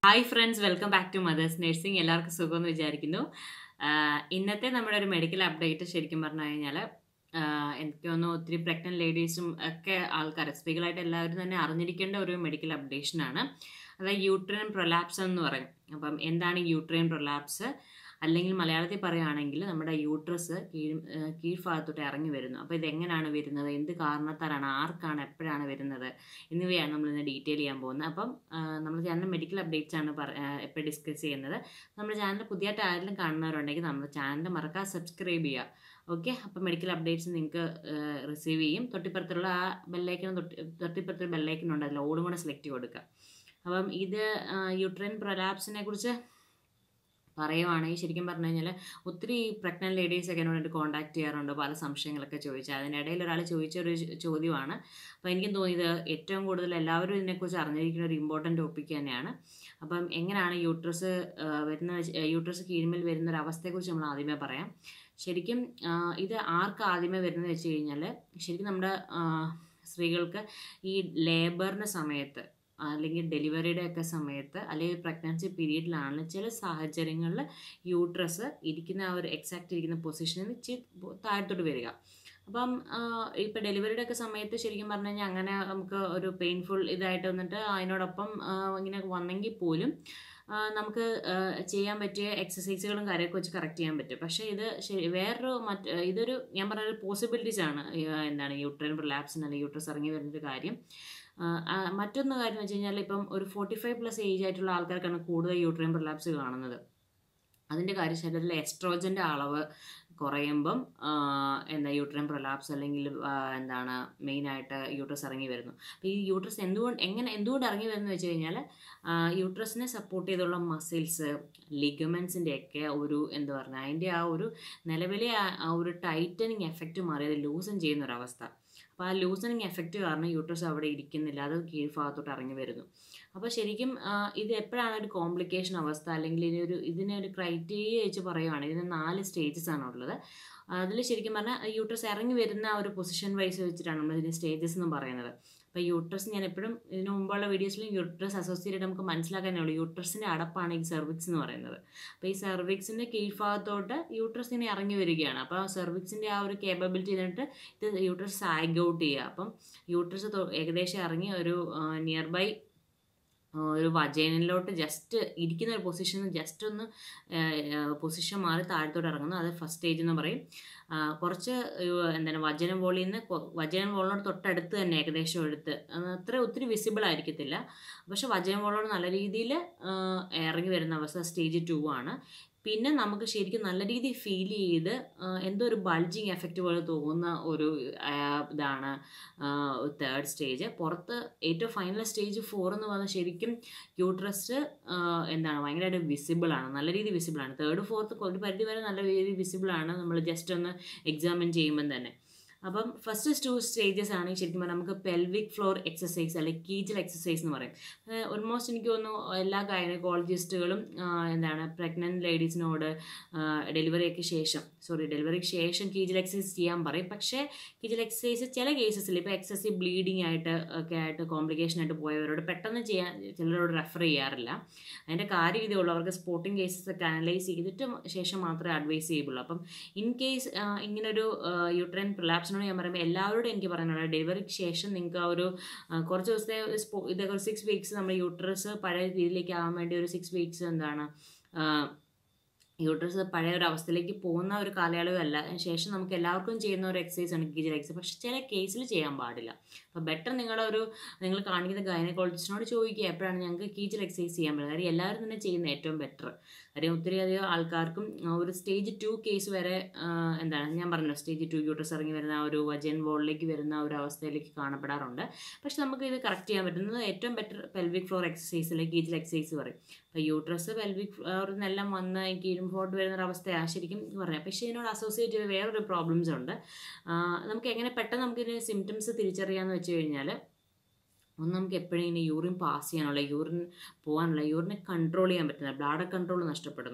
hi friends welcome back to mother's nursing എല്ലാവർക്കും സുഖമെന്ന് വിചാരിക്കുന്നു ആഹ് ഇന്നത്തെ നമ്മുടെ ഒരു മെഡിക്കൽ അപ്ഡേറ്റ് ശരിക്കും പറഞ്ഞു കഴിഞ്ഞാൽ എനിക്ക് തോന്നുന്നു ഒത്തിരി പ്രഗ്നന്റ് ലേഡീസും ഒക്കെ ആൾക്കാർ സ്ത്രീകളായിട്ട് എല്ലാവരും തന്നെ അറിഞ്ഞിരിക്കേണ്ട ഒരു മെഡിക്കൽ അപ്ഡേഷനാണ് അതായത് യൂട്രൈൻ പ്രൊലാപ്സ് എന്ന് പറയും അപ്പം എന്താണ് യൂട്രൈൻ പ്രൊലാപ്സ് അല്ലെങ്കിൽ മലയാളത്തിൽ പറയുകയാണെങ്കിൽ നമ്മുടെ യൂട്രസ് കീഴ് ഏഹ് കീഴ്ഭാഗത്തോട്ട് ഇറങ്ങി വരുന്നു അപ്പോൾ ഇതെങ്ങനെയാണ് വരുന്നത് എന്ത് കാരണത്താലാണ് ആർക്കാണ് എപ്പോഴാണ് വരുന്നത് എന്നിവയാണ് നമ്മൾ ഇന്ന് ഡീറ്റെയിൽ ചെയ്യാൻ പോകുന്നത് അപ്പം നമ്മുടെ ചാനൽ മെഡിക്കൽ അപ്ഡേറ്റ്സ് ആണ് എപ്പോൾ ഡിസ്കസ് ചെയ്യുന്നത് നമ്മുടെ ചാനൽ പുതിയതായിട്ട് ആരെങ്കിലും കാണുന്നവരുണ്ടെങ്കിൽ നമ്മുടെ ചാനൽ മറക്കാതെ സബ്സ്ക്രൈബ് ചെയ്യുക ഓക്കെ അപ്പം മെഡിക്കൽ അപ്ഡേറ്റ്സ് നിങ്ങൾക്ക് റിസീവ് ചെയ്യും തൊട്ടിപ്പുറത്തുള്ള ആ ബെല്ലൈക്കനും തൊട്ടി തൊട്ടിപ്പുറത്തൊരു ബെല്ലൈക്കൻ ഉണ്ട് അതിൽ ഓടും കൂടെ സെലക്ട് ചെയ്ത് കൊടുക്കുക അപ്പം ഇത് യൂട്രൈൻ പ്രൊലാപ്സിനെ കുറിച്ച് പറയുവാണെങ്കിൽ ശരിക്കും പറഞ്ഞു കഴിഞ്ഞാൽ ഒത്തിരി പ്രഗ്നൻറ്റ് ലേഡീസൊക്കെ എന്നോട് കോൺടാക്ട് ചെയ്യാറുണ്ട് പല സംശയങ്ങളൊക്കെ ചോദിച്ചാൽ അതിനിടയിൽ ഒരാൾ ചോദിച്ചൊരു ചോദ്യമാണ് അപ്പോൾ എനിക്കും തോന്നിയത് ഏറ്റവും കൂടുതൽ എല്ലാവരും ഇതിനെക്കുറിച്ച് അറിഞ്ഞിരിക്കുന്ന ഒരു ഇമ്പോർട്ടൻറ്റ് ടോപ്പിക് തന്നെയാണ് അപ്പം എങ്ങനെയാണ് യൂട്രസ് വരുന്ന യൂട്രസ് കീഴ്മേൽ വരുന്ന ഒരു അവസ്ഥയെക്കുറിച്ച് നമ്മൾ ആദ്യമേ പറയാം ശരിക്കും ഇത് ആർക്ക് ആദ്യമേ വരുന്നത് വെച്ച് കഴിഞ്ഞാൽ ശരിക്കും നമ്മുടെ സ്ത്രീകൾക്ക് ഈ ലേബറിൻ്റെ സമയത്ത് അല്ലെങ്കിൽ ഡെലിവറിയുടെ ഒക്കെ സമയത്ത് അല്ലെങ്കിൽ പ്രഗ്നൻസി പീരീഡിലാണ് ചില സാഹചര്യങ്ങളിൽ യൂട്രസ് ഇരിക്കുന്ന ആ ഒരു എക്സാക്റ്റ് ഇരിക്കുന്ന പൊസിഷനിൽ നിന്ന് താഴത്തോട്ട് വരിക അപ്പം ഇപ്പം ഡെലിവറിയുടെ ഒക്കെ സമയത്ത് ശരിക്കും പറഞ്ഞു കഴിഞ്ഞാൽ അങ്ങനെ നമുക്ക് ഒരു പെയിൻഫുൾ ഇതായിട്ട് വന്നിട്ട് അതിനോടൊപ്പം ഇങ്ങനെ വന്നെങ്കിൽ പോലും നമുക്ക് ചെയ്യാൻ പറ്റിയ എക്സസൈസുകളും കാര്യമൊക്കെ വെച്ച് കറക്റ്റ് ചെയ്യാൻ പറ്റും പക്ഷേ ഇത് ശരി വേറൊരു മറ്റ് ഇതൊരു ഞാൻ പറഞ്ഞ ഒരു പോസിബിലിറ്റീസ് ആണ് എന്താണ് യൂട്രൈൻ റിലാപ്സിന് അല്ലെങ്കിൽ യൂട്രസ് ഇറങ്ങി വരുന്നൊരു കാര്യം മറ്റൊന്ന് കാര്യം എന്ന് വെച്ച് കഴിഞ്ഞാൽ ഇപ്പം ഒരു ഫോർട്ടി ഫൈവ് പ്ലസ് ഏജ് ആയിട്ടുള്ള ആൾക്കാർക്കാണ് കൂടുതൽ യൂട്രൈൻ റിലാപ്സ് കാണുന്നത് അതിൻ്റെ കാര്യം ശരീരത്തിലെ എസ്ട്രോജൻ്റെ അളവ് കുറയുമ്പം എന്താ യൂട്രൈൻ പ്രൊലാപ്സ് അല്ലെങ്കിൽ എന്താണ് മെയിനായിട്ട് യൂട്രസ് ഇറങ്ങി വരുന്നു അപ്പോൾ ഈ യൂട്രസ് എന്തുകൊണ്ട് എങ്ങനെ എന്തുകൊണ്ട് ഇറങ്ങി വരുന്നു വെച്ച് കഴിഞ്ഞാൽ യൂട്രസിനെ സപ്പോർട്ട് ചെയ്തുള്ള മസിൽസ് ലിഗമെൻസിൻ്റെ ഒക്കെ ഒരു എന്താ പറയുക അതിൻ്റെ ആ ഒരു നിലവിലെ ആ ഒരു ടൈറ്റനിങ് എഫക്റ്റ് മാറിയത് ലൂസൻ ചെയ്യുന്ന ഒരവസ്ഥ അപ്പോൾ ആ ലൂസനിങ് എഫക്റ്റ് കാരണം യൂട്രസ് അവിടെ ഇരിക്കുന്നില്ല അത് കീഴ്ഭാഗത്തോട്ട് ഇറങ്ങി വരുന്നു അപ്പോൾ ശരിക്കും ഇത് എപ്പോഴാണ് ഒരു കോംപ്ലിക്കേഷൻ അവസ്ഥ അല്ലെങ്കിൽ ഇതിനൊരു ഇതിനൊരു ക്രൈറ്റീരിയ വെച്ച് പറയുവാണെങ്കിൽ ഇതിന് നാല് സ്റ്റേജസ് ആണ് ഉള്ളത് അതിൽ ശരിക്കും പറഞ്ഞാൽ യൂട്രസ് ഇറങ്ങി വരുന്ന ഒരു പൊസിഷൻ വൈസ് വെച്ചിട്ടാണ് നമ്മൾ ഇതിന് സ്റ്റേജസ് എന്ന് പറയുന്നത് അപ്പോൾ യൂട്രസ് ഞാൻ എപ്പോഴും ഇതിന് മുമ്പുള്ള വീഡിയോസിലും യൂട്രസ് അസോസിയേറ്റഡ് നമുക്ക് മനസ്സിലാക്കാനേ ഉള്ളൂ യൂട്രസിൻ്റെ അടപ്പാണ് ഈ സെർവിക്സ് എന്ന് പറയുന്നത് അപ്പോൾ ഈ സെർവിക്സിൻ്റെ കീഴ്ഭാഗത്തോട്ട് യൂട്രസ് ഇങ്ങനെ ഇറങ്ങി വരികയാണ് അപ്പോൾ സെർവിക്സിൻ്റെ ആ ഒരു കേപ്പബിലിറ്റി ചെയ്തിട്ട് ഇത് യൂട്രസ് സാഗ് ഔട്ട് ചെയ്യുക അപ്പം യൂട്രസ് ഏകദേശം ഇറങ്ങി ഒരു നിയർ ബൈ ഒരു വജൈനിലോട്ട് ജസ്റ്റ് ഇരിക്കുന്ന ഒരു പൊസിഷനിൽ ജസ്റ്റ് ഒന്ന് പൊസിഷൻ മാറി താഴത്തോട്ട് ഇറങ്ങുന്നു അത് ഫസ്റ്റ് സ്റ്റേജ് എന്ന് പറയും കുറച്ച് എന്താണ് വജനം വോളിയിൽ നിന്ന് വജനം വോളിനോട് തൊട്ടടുത്ത് തന്നെ ഏകദേശം എടുത്ത് അത്ര ഒത്തിരി വിസിബിൾ ആയിരിക്കത്തില്ല പക്ഷെ വജനം വോളിനോട് നല്ല രീതിയിൽ ഇറങ്ങി വരുന്ന അവസ്ഥ സ്റ്റേജ് ടു ആണ് പിന്നെ നമുക്ക് ശരിക്കും നല്ല രീതിയിൽ ഫീൽ ചെയ്ത് എന്തോ ഒരു ബൾജിങ് എഫക്റ്റ് പോലെ തോന്നുന്ന ഒരു ഇതാണ് തേർഡ് സ്റ്റേജ് പുറത്ത് ഏറ്റവും ഫൈനൽ സ്റ്റേജ് ഫോർ എന്ന് പറഞ്ഞാൽ ശരിക്കും യൂട്രസ് എന്താണ് ഭയങ്കരമായിട്ട് വിസിബിൾ ആണ് നല്ല രീതിയിൽ വിസിബിൾ ആണ് തേർഡ് ഫോർത്ത് ഒരു പരിധി വരെ നല്ല രീതിയിൽ വിസിബിൾ ആണ് നമ്മൾ ജസ്റ്റ് ഒന്ന് എക്സാമിൻ ചെയ്യുമ്പം തന്നെ അപ്പം ഫസ്റ്റ് ടു സ്റ്റേജസ് ആണ് ശരിക്കും പറഞ്ഞാൽ നമുക്ക് പെൽവിക് ഫ്ലോർ എക്സസൈസ് അല്ലെങ്കിൽ കീജൽ എക്സസൈസ് എന്ന് പറയും ഓൾമോസ്റ്റ് എനിക്ക് തോന്നുന്നു എല്ലാ ഗൈനക്കോളജിസ്റ്റുകളും എന്താണ് പ്രഗ്നൻറ്റ് ലേഡീസിനോട് ഡെലിവറിക്ക് ശേഷം സോറി ഡെലിവറിക്ക് ശേഷം കീജൽ എക്സസൈസ് ചെയ്യാൻ പറയും പക്ഷേ കീജൽ എക്സസൈസ് ചില കേസസിൽ ഇപ്പോൾ എക്സസീവ് ബ്ലീഡിങ് ആയിട്ട് ഒക്കെ ആയിട്ട് കോംപ്ലിക്കേഷൻ ആയിട്ട് പോയവരോട് പെട്ടെന്ന് ചെയ്യാൻ ചിലരോട് റെഫർ ചെയ്യാറില്ല അതിൻ്റെ കാര്യം ഇതേ ഉള്ളൂ അവർക്ക് സ്പോർട്ടിങ് കേസസ് ഒക്കെ അനലൈസ് ചെയ്തിട്ട് ശേഷം മാത്രമേ അഡ്വൈസ് ചെയ്യുള്ളൂ അപ്പം ഇൻ കേസ് ഇങ്ങനൊരു യൂട്രൈൻ പ്രിലാപ്സ് പ്രൊഡക്ഷനോട് ഞാൻ പറയുമ്പോൾ എല്ലാവരോടും എനിക്ക് പറയാനുള്ളത് ഡെലിവറിക്ക് ശേഷം നിങ്ങൾക്ക് ആ ഒരു കുറച്ച് ദിവസത്തെ ഇതൊക്കെ ഒരു സിക്സ് വീക്സ് നമ്മൾ യൂട്രസ് പഴയ രീതിയിലേക്ക് ആവാൻ വേണ്ടി ഒരു സിക്സ് വീക്സ് എന്താണ് യൂട്രസ് പഴയ ഒരു അവസ്ഥയിലേക്ക് പോകുന്ന ഒരു കാലയളവല്ല ശേഷം നമുക്ക് എല്ലാവർക്കും ചെയ്യുന്ന ഒരു എക്സസൈസ് ആണ് കീജൽ എക്സസൈസ് പക്ഷെ ചില കേസിൽ ചെയ്യാൻ പാടില്ല അപ്പോൾ ബെറ്റർ നിങ്ങളൊരു നിങ്ങൾ കാണിക്കുന്ന ഗൈനക്കോളജിസ്റ്റിനോട് ചോദിക്കുക എപ്പോഴാണ് ഞങ്ങൾക്ക് കീജൽ എക്സസൈസ് ചെയ്യാൻ പറ്റുന്നത് കാര്യം എല്ലാവരും തന്നെ ചെയ്യുന്ന ഏറ്റവും ബെറ്റർ കാര്യം ഒത്തിരി അധികം ആൾക്കാർക്കും ഒരു സ്റ്റേജ് ടു കേസ് വരെ എന്താണ് ഞാൻ പറഞ്ഞല്ലോ സ്റ്റേജ് ടു യൂട്രസ് ഇറങ്ങി വരുന്ന ഒരു വജൻ വോളിലേക്ക് വരുന്ന ഒരു അവസ്ഥയിലേക്ക് കാണപ്പെടാറുണ്ട് പക്ഷെ നമുക്ക് ഇത് കറക്റ്റ് ചെയ്യാൻ പറ്റുന്നത് ഏറ്റവും ബെറ്റർ പെൽവിക് ഫ്ലോർ എക്സസൈസ് അല്ലെങ്കിൽ കീജൽ എക്സസൈസ് പറയും അപ്പോൾ യൂട്രസ് പെൽവിക് ഫ്ലോറിൽ നിന്നെല്ലാം വന്ന് കീഴുമ്പോട്ട് വരുന്ന ഒരു അവസ്ഥയാണ് ശരിക്കും പറയാം പക്ഷേ ഇതിനോട് അസോസിയേറ്റ് ചെയ്ത് വേറൊരു പ്രോബ്ലംസ് ഉണ്ട് നമുക്ക് എങ്ങനെ പെട്ടെന്ന് നമുക്ക് ഇതിന് സിംറ്റംസ് തിരിച്ചറിയാമെന്ന് വെച്ച് കഴിഞ്ഞാൽ ഒന്ന് നമുക്ക് എപ്പോഴും ഇങ്ങനെ യൂറിൻ പാസ് ചെയ്യാനുള്ള യൂറിൻ പോകാനുള്ള യൂറിനെ കൺട്രോൾ ചെയ്യാൻ പറ്റുന്നില്ല ബ്ലാഡർ കൺട്രോൾ നഷ്ടപ്പെടുന്നു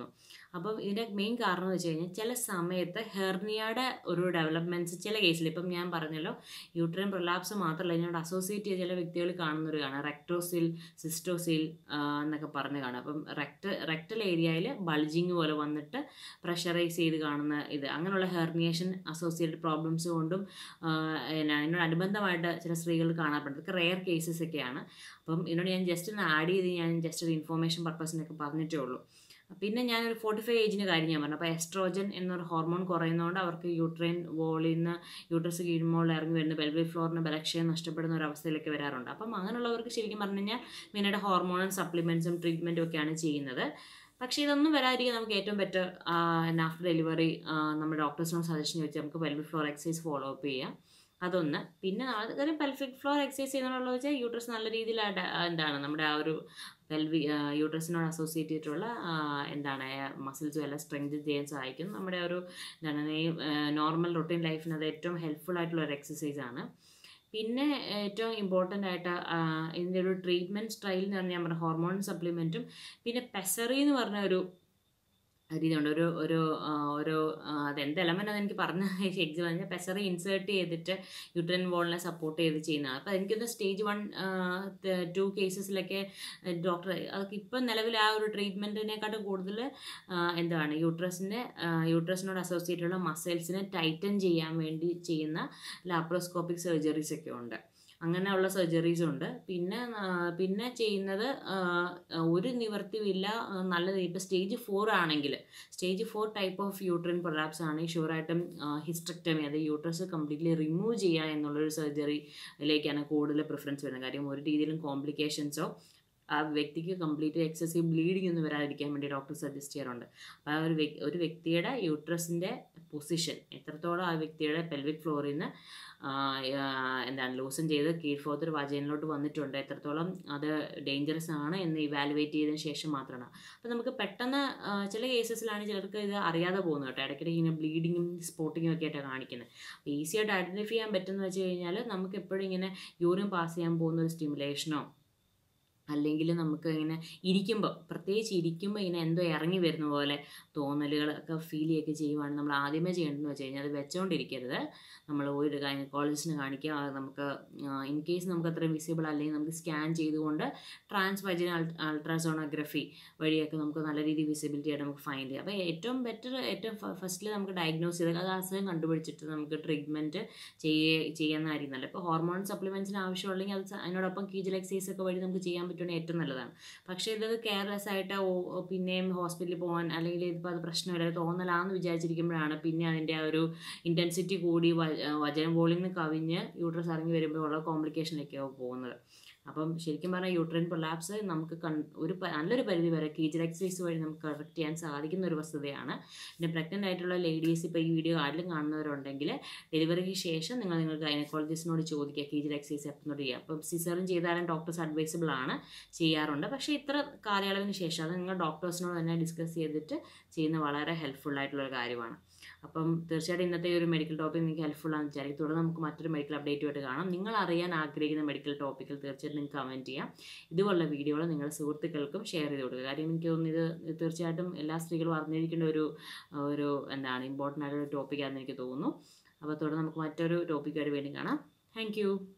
അപ്പം ഇതിൻ്റെ മെയിൻ കാരണം എന്ന് വെച്ച് കഴിഞ്ഞാൽ ചില സമയത്ത് ഹെർണിയയുടെ ഒരു ഡെവലപ്മെൻറ്റ്സ് ചില കേസിൽ ഇപ്പം ഞാൻ പറഞ്ഞല്ലോ യൂട്രൈൻ പ്രൊലാപ്സ് മാത്രമല്ല ഇതിനോട് അസോസിയേറ്റ് ചെയ്ത ചില വ്യക്തികൾ കാണുന്നൊരു കാണാം റെക്ടോസിൽ സിസ്റ്റോസിൽ എന്നൊക്കെ പറഞ്ഞ് കാണാം അപ്പം റെക്ട് റെക്ടൽ ഏരിയയിൽ ബൾജിങ് പോലെ വന്നിട്ട് പ്രഷറൈസ് ചെയ്ത് കാണുന്ന ഇത് അങ്ങനെയുള്ള ഹെർണിയേഷൻ അസോസിയേറ്റഡ് പ്രോബ്ലംസ് കൊണ്ടും എന്നാ ഇതിനോട് അനുബന്ധമായിട്ട് ചില സ്ത്രീകൾ കാണപ്പെടുന്നത് ഇതൊക്കെ റെയർ കേസസ് ഒക്കെയാണ് അപ്പം ഇതിനോട് ഞാൻ ജസ്റ്റ് ഒന്ന് ആഡ് ചെയ്ത് ഞാൻ ജസ്റ്റ് ഒരു ഇൻഫോർമേഷൻ പർപ്പസിനൊക്കെ പറഞ്ഞിട്ടേ ഉള്ളൂ പിന്നെ ഞാനൊരു ഫോർട്ടി ഫൈവ് ഏജിൻ്റെ കാര്യം ഞാൻ പറഞ്ഞു അപ്പോൾ എസ്ട്രോജൻ എന്നൊരു ഹോർമോൺ കുറയുന്നതുകൊണ്ട് അവർക്ക് യൂട്രൈൻ വോളിൽ നിന്ന് യൂട്രസ് കീഴ്മോളിൽ ഇറങ്ങി വരുന്ന പെൽവിക് ഫ്ലോറിന് ബലക്ഷയം നഷ്ടപ്പെടുന്ന ഒരു അവസ്ഥയിലേക്ക് വരാറുണ്ട് അപ്പം അങ്ങനെയുള്ളവർക്ക് ശരിക്കും പറഞ്ഞു കഴിഞ്ഞാൽ മെയിനായിട്ട് ഹോർമോണും സപ്ലിമെൻറ്റ്സും ട്രീറ്റ്മെൻറ്റും ഒക്കെയാണ് ചെയ്യുന്നത് പക്ഷേ ഇതൊന്നും വരാതിരിക്കാൻ നമുക്ക് ഏറ്റവും ബെറ്റർ ആഫ്റ്റർ ഡെലിവറി നമ്മുടെ ഡോക്ടേഴ്സിനോട് സജഷൻ വെച്ച് നമുക്ക് pelvic floor exercise follow up ചെയ്യാം അതൊന്ന് പിന്നെ അതൊരു പെൽഫിക് ഫ്ലോർ എക്സസൈസ് ചെയ്യുന്നുള്ള വെച്ചാൽ യൂട്രസ് നല്ല രീതിയിൽ എന്താണ് നമ്മുടെ ആ ഒരു പെൽവി യൂട്രസിനോട് അസോസിയേറ്റ് ചെയ്തിട്ടുള്ള എന്താണ് മസിൽസും എല്ലാം സ്ട്രെങ്ത് ചെയ്യാൻ സഹായിക്കും നമ്മുടെ ഒരു എന്താണ് ഈ നോർമൽ റൊട്ടീൻ ലൈഫിന് അത് ഏറ്റവും ഹെൽപ്ഫുൾ ആയിട്ടുള്ള ഒരു എക്സസൈസ് ആണ് പിന്നെ ഏറ്റവും ഇമ്പോർട്ടൻ്റ് ആയിട്ട് ഇതിൻ്റെ ഒരു ട്രീറ്റ്മെൻറ്റ് സ്റ്റൈൽ എന്ന് പറഞ്ഞാൽ നമ്മുടെ ഹോർമോൺ സപ്ലിമെൻറ്റും പിന്നെ പെസറി എന്ന് പറഞ്ഞ ഒരു രീതിയുണ്ട് ഒരു ഒരു ഒരു അതെന്ത് എലമെൻ്റ് അത് എനിക്ക് പറഞ്ഞ എക്സാം പറഞ്ഞാൽ പെസറി ഇൻസേർട്ട് ചെയ്തിട്ട് യൂട്രൻ വോളിനെ സപ്പോർട്ട് ചെയ്ത് ചെയ്യുന്നതാണ് അപ്പോൾ എനിക്കൊന്ന് സ്റ്റേജ് വൺ ടു കേസസിലൊക്കെ ഡോക്ടർ അതൊക്കെ ഇപ്പം നിലവിൽ ആ ഒരു ട്രീറ്റ്മെൻറ്റിനെക്കാട്ടും കൂടുതൽ എന്താണ് യൂട്രസിൻ്റെ യൂട്രസിനോട് അസോസിയേറ്റ് ഉള്ള മസിൽസിനെ ടൈറ്റൻ ചെയ്യാൻ വേണ്ടി ചെയ്യുന്ന ലാപ്രോസ്കോപ്പിക് സർജറീസ് ഒക്കെ ഉണ്ട് അങ്ങനെയുള്ള സർജറീസ് ഉണ്ട് പിന്നെ പിന്നെ ചെയ്യുന്നത് ഒരു നിവർത്തിയില്ല നല്ലത് ഇപ്പോൾ സ്റ്റേജ് ഫോർ ആണെങ്കിൽ stage four type of uterine prolapse ആണെങ്കിൽ ഷുവറായിട്ടും ഹിസ്റ്റക്ടമി അതായത് യൂട്രസ് കംപ്ലീറ്റ്ലി റിമൂവ് ചെയ്യുക എന്നുള്ളൊരു സർജറിയിലേക്കാണ് കൂടുതൽ പ്രിഫറൻസ് വരുന്നത് കാര്യം ഒരു രീതിയിലും കോംപ്ലിക്കേഷൻസോ ആ വ്യക്തിക്ക് കംപ്ലീറ്റ് എക്സസീവ് ബ്ലീഡിംഗ് ഒന്നും വരാതിരിക്കാൻ വേണ്ടി ഡോക്ടർ സജസ്റ്റ് ചെയ്യാറുണ്ട് അപ്പോൾ ആ ഒരു വ്യക്തി ഒരു വ്യക്തിയുടെ യൂട്രസിൻ്റെ പൊസിഷൻ എത്രത്തോളം ആ വ്യക്തിയുടെ പെൽവിക് ഫ്ലോറിൽ നിന്ന് എന്താണ് ലൂസൻ ചെയ്ത് കീഴ്ഫോത്ത് ഒരു വജനിലോട്ട് വന്നിട്ടുണ്ട് എത്രത്തോളം അത് ഡേഞ്ചറസ് ആണ് എന്ന് ഇവാലുവേറ്റ് ചെയ്തതിന് ശേഷം മാത്രമാണ് അപ്പോൾ നമുക്ക് പെട്ടെന്ന് ചില കേസസിലാണ് ചിലർക്ക് ഇത് അറിയാതെ പോകുന്നത് കേട്ടോ ഇടയ്ക്കിടയ്ക്ക് ഇങ്ങനെ ബ്ലീഡിങ്ങും സ്പോട്ടിങ്ങും ഒക്കെ ആയിട്ടാണ് കാണിക്കുന്നത് അപ്പോൾ ഈസി ആയിട്ട് ഐഡൻറ്റിഫൈ ചെയ്യാൻ പറ്റുമെന്ന് വെച്ച് കഴിഞ്ഞാൽ നമുക്ക് എപ്പോഴും ഇങ്ങനെ യൂറിൻ പാസ് ചെയ്യാൻ പോകുന്ന ഒരു സ്റ്റിമുലേഷനോ അല്ലെങ്കിൽ നമുക്ക് ഇങ്ങനെ ഇരിക്കുമ്പോൾ പ്രത്യേകിച്ച് ഇരിക്കുമ്പോൾ ഇങ്ങനെ എന്തോ ഇറങ്ങി വരുന്ന പോലെ തോന്നലുകളൊക്കെ ഫീൽ ചെയ്യുകയൊക്കെ ചെയ്യുവാണെങ്കിൽ നമ്മൾ ആദ്യമേ ചെയ്യേണ്ടതെന്ന് വെച്ച് കഴിഞ്ഞാൽ അത് വെച്ചുകൊണ്ടിരിക്കരുത് നമ്മൾ ഒരു ഗൈനക്കോളജിസ്റ്റിനെ കാണിക്കുക അത് നമുക്ക് ഇൻ കേസ് നമുക്ക് അത്രയും വിസിബിൾ അല്ലെങ്കിൽ നമുക്ക് സ്കാൻ ചെയ്തുകൊണ്ട് ട്രാൻസ് വജിന അൾട്രാസോണോഗ്രഫി വഴിയൊക്കെ നമുക്ക് നല്ല രീതിയിൽ വിസിബിലിറ്റി ആയിട്ട് നമുക്ക് ഫൈൻഡ് ചെയ്യാം അപ്പോൾ ഏറ്റവും ബെറ്റർ ഏറ്റവും ഫസ്റ്റിൽ നമുക്ക് ഡയഗ്നോസ് ചെയ്ത് അത് അസുഖം കണ്ടുപിടിച്ചിട്ട് നമുക്ക് ട്രീറ്റ്മെൻറ്റ് ചെയ്യേ ചെയ്യുന്നതായിരിക്കും നല്ലത് ഇപ്പോൾ ഹോർമോൺ സപ്ലിമെൻറ്റ്സിന് ആവശ്യമുണ്ടെങ്കിൽ അത് അതിനോടൊപ്പം കീജൽ എക്സസൈസ് ഒക്കെ വഴി നമുക്ക് ചെയ്യാൻ പറ്റുകയാണെങ്കിൽ ഏറ്റവും നല്ലതാണ് പക്ഷേ ഇത് കെയർലെസ് ആയിട്ട് പിന്നെയും ഹോസ്പിറ്റലിൽ പോകാൻ അല്ലെങ്കിൽ ഇതിപ്പോൾ അത് പ്രശ്നമില്ല തോന്നലാന്ന് വിചാരിച്ചിരിക്കുമ്പോഴാണ് പിന്നെ അതിൻ്റെ ആ ഒരു ഇൻറ്റൻസിറ്റി കൂടി വചനം വോളിന്ന് കവിഞ്ഞ് യൂട്രസ് ഇറങ്ങി വരുമ്പോൾ ഉള്ള കോംപ്ലിക്കേഷനിലേക്കാണ് പോകുന്നത് അപ്പം ശരിക്കും പറഞ്ഞാൽ യൂട്രൈൻ പ്രൊലാപ്സ് നമുക്ക് കൺ ഒരു നല്ലൊരു പരിധി വരെ കീജൽ എക്സസൈസ് വഴി നമുക്ക് കറക്റ്റ് ചെയ്യാൻ സാധിക്കുന്ന ഒരു വസ്തുതയാണ് പിന്നെ പ്രഗ്നൻ്റ് ആയിട്ടുള്ള ലേഡീസ് ഇപ്പോൾ ഈ വീഡിയോ ആരിലും കാണുന്നവരുണ്ടെങ്കിൽ ഡെലിവറിക്ക് ശേഷം നിങ്ങൾ നിങ്ങൾ ഗൈനക്കോളജിസ്റ്റിനോട് ചോദിക്കുക കീജൽ എക്സസൈസ് എപ്പോഴും ചെയ്യുക അപ്പം സിസറും ചെയ്താലും ഡോക്ടേഴ്സ് അഡ്വൈസബിൾ ആണ് ചെയ്യാറുണ്ട് പക്ഷേ ഇത്ര കാലയളവിന് ശേഷം അത് നിങ്ങൾ ഡോക്ടേഴ്സിനോട് തന്നെ ഡിസ്കസ് ചെയ്തിട്ട് ചെയ്യുന്ന വളരെ ഹെൽപ്ഫുൾ ആയിട്ടുള്ള ഒരു കാര്യമാണ് അപ്പം തീർച്ചയായിട്ടും ഇന്നത്തെ ഒരു മെഡിക്കൽ ടോപ്പിക് നിങ്ങൾക്ക് ഹെൽപ്ഫുൾ ആണെന്ന് വിചാരിക്കും തുടർന്ന് നമുക്ക് മറ്റൊരു മെഡിക്കൽ അപ്ഡേറ്റുമായിട്ട് കാണാം നിങ്ങൾ അറിയാൻ ആഗ്രഹിക്കുന്ന മെഡിക്കൽ ടോപ്പിക്കിൽ തീർച്ചയായിട്ടും നിങ്ങൾക്ക് കമൻറ്റ് ചെയ്യാം ഇതുപോലുള്ള വീഡിയോകൾ നിങ്ങളുടെ സുഹൃത്തുക്കൾക്കും ഷെയർ ചെയ്ത് കൊടുക്കുക കാര്യം എനിക്ക് തോന്നുന്നു ഇത് തീർച്ചയായിട്ടും എല്ലാ സ്ത്രീകളും അറിഞ്ഞിരിക്കേണ്ട ഒരു ഒരു എന്താണ് ഇമ്പോർട്ടൻ്റ് ആയിട്ടുള്ള ടോപ്പിക്കാണെന്ന് എനിക്ക് തോന്നുന്നു അപ്പോൾ തുടർന്ന് നമുക്ക് മറ്റൊരു ടോപ്പിക്കായിട്ട് വേണ്ടി കാണാം താങ്ക്